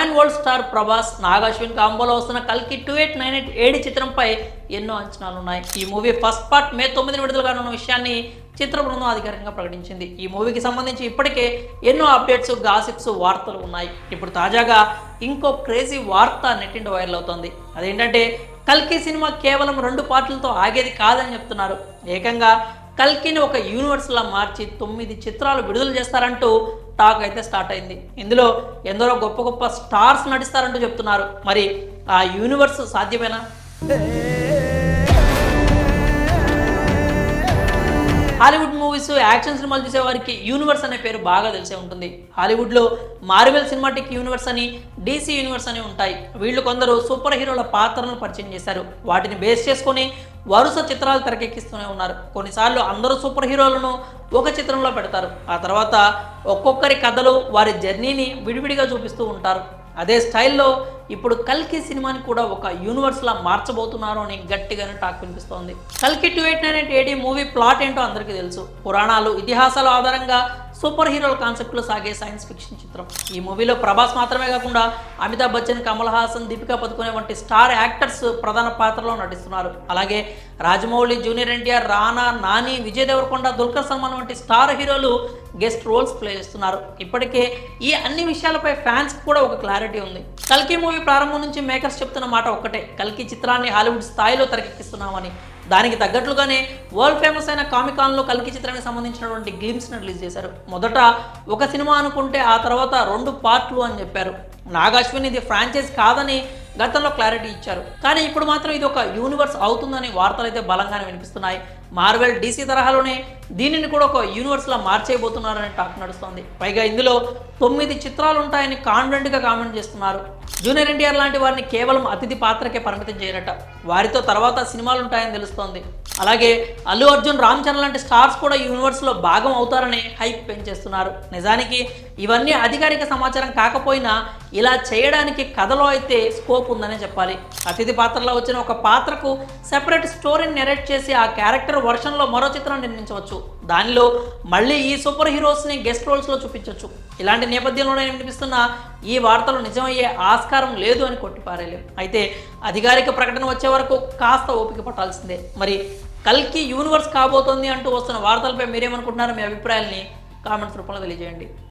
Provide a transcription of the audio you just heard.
pan world star Prabhas Nag Ashwin కాంబోలో వస్తున్న కల్కి two eight nine eight AD చిత్రంపై ఎన్నో అంచనాలు ఉన్నాయి ఈ మూవీ ఫస్ట్ పార్ట్ మే తొమ్మిదిని విడుదల కానున్న విషయాన్ని చిత్ర బృందం అధికారికంగా ప్రకటించింది ఈ మూవీకి సంబంధించి ఇప్పటికే ఎన్నో అప్డేట్స్ గాసిప్స్ వార్తలు ఉన్నాయి ఇప్పుడు తాజాగా ఇంకో క్రేజీ వార్త నెట్టింట వైరల్ అవుతోంది అదేంటంటే కల్కి సినిమా కేవలం రెండు పార్ట్లతో ఆగేది కాదని చెప్తున్నారు ఏకంగా కల్కిని ఒక యూనివర్స్లా మార్చి తొమ్మిది చిత్రాలు విడుదల చేస్తారంటూ టాక్ అయితే స్టార్ట్ అయింది ఇందులో ఎందరో గొప్ప గొప్ప స్టార్స్ నటిస్తారంటూ చెప్తున్నారు మరి ఆ యూనివర్స్ సాధ్యమేనా హాలీవుడ్ మూవీస్ యాక్షన్ సినిమాలు చూసే వారికి యూనివర్స్ అనే పేరు బాగా తెలిసే ఉంటుంది హాలీవుడ్లో మార్వెల్ సినిమాటిక్ యూనివర్స్ అని డీసీ యూనివర్స్ అని ఉంటాయి వీళ్ళు కొందరు సూపర్ హీరోల పాత్రలను పరిచయం చేశారు వాటిని బేస్ చేసుకొని వరుస చిత్రాలు తెరకెక్కిస్తూనే ఉన్నారు కొన్నిసార్లు అందరూ సూపర్ హీరోలను ఒక చిత్రంలో పెడతారు ఆ తర్వాత ఒక్కొక్కరి కథలు వారి జర్నీని విడివిడిగా చూపిస్తూ ఉంటారు అదే స్టైల్లో ఇప్పుడు కల్కి సినిమాని కూడా ఒక యూనివర్స్లా మార్చబోతున్నారు అని గట్టిగానే టాక్ వినిపిస్తోంది కల్కి two eight nine eight AD movie plot ఏంటో అందరికీ తెలుసు పురాణాలు ఇతిహాసాల ఆధారంగా సూపర్ హీరోల కాన్సెప్ట్లో సాగే సైన్స్ ఫిక్షన్ చిత్రం ఈ మూవీలో ప్రభాస్ మాత్రమే కాకుండా అమితాబ్ బచ్చన్ కమల్ హాసన్ దీపికా పదుకునే వంటి స్టార్ యాక్టర్స్ ప్రధాన పాత్రలో నటిస్తున్నారు అలాగే రాజమౌళి జూనియర్ ఎన్టీఆర్ రానా నాని విజయ్ దేవరకొండ దుల్కర్ సల్మాన్ వంటి స్టార్ హీరోలు గెస్ట్ రోల్స్ ప్లే చేస్తున్నారు ఇప్పటికే ఈ అన్ని విషయాలపై ఫ్యాన్స్ కూడా ఒక క్లారిటీ ఉంది కల్కి మూవీ ప్రారంభం నుంచి మేకర్స్ చెప్తున్న మాట ఒక్కటే కల్కి చిత్రాన్ని హాలీవుడ్ స్థాయిలో తెరకెక్కిస్తున్నామని దానికి తగ్గట్లుగానే వరల్డ్ ఫేమస్ అయిన కామికాన్లో కల్కి చిత్రానికి సంబంధించినటువంటి గ్లిమ్స్ని రిలీజ్ చేశారు మొదట ఒక సినిమా అనుకుంటే ఆ తర్వాత రెండు పార్ట్లు అని చెప్పారు నాగాశ్విన్ ఇది ఫ్రాంచైజ్ కాదని గతంలో క్లారిటీ ఇచ్చారు కానీ ఇప్పుడు మాత్రం ఇది ఒక యూనివర్స్ అవుతుందని వార్తలు అయితే బలంగానే వినిపిస్తున్నాయి మార్వెల్ డీసీ తరహాలోనే దీనిని కూడా ఒక యూనివర్స్లా మార్చేయబోతున్నారని టాక్ నడుస్తోంది పైగా ఇందులో తొమ్మిది చిత్రాలు ఉంటాయని కాన్ఫిడెంట్గా కామెంట్ చేస్తున్నారు జూనియర్ ఎన్టీఆర్ లాంటి వారిని కేవలం అతిథి పాత్రకే పరిమితం చేయరట వారితో తర్వాత సినిమాలు ఉంటాయని తెలుస్తోంది అలాగే అల్లు అర్జున్ రామ్ చరణ్ లాంటి స్టార్స్ కూడా ఈ యూనివర్స్లో భాగం అవుతారని హైప్ పెంచేస్తున్నారు నిజానికి ఇవన్నీ అధికారిక సమాచారం కాకపోయినా ఇలా చేయడానికి కథలో అయితే స్కోప్ ఉందనే చెప్పాలి అతిథి పాత్రలో వచ్చిన ఒక పాత్రకు సెపరేట్ స్టోరీని నెరేట్ చేసి ఆ క్యారెక్టర్ వర్షన్లో మరో చిత్రం నిర్మించవచ్చు దానిలో మళ్ళీ ఈ సూపర్ హీరోస్ని గెస్ట్ రోల్స్లో చూపించవచ్చు ఇలాంటి నేపథ్యంలోనే వినిపిస్తున్న ఈ వార్తలు నిజమయ్యే ఆస్కారం లేదు అని కొట్టిపారేలేం అయితే అధికారిక ప్రకటన వచ్చే వరకు కాస్త ఓపిక పట్టాల్సిందే మరి కల్కి యూనివర్స్ కాబోతోంది అంటూ వస్తున్న వార్తలపై మీరేమనుకుంటున్నారో మీ అభిప్రాయాల్ని కామెంట్స్ రూపంలో తెలియజేయండి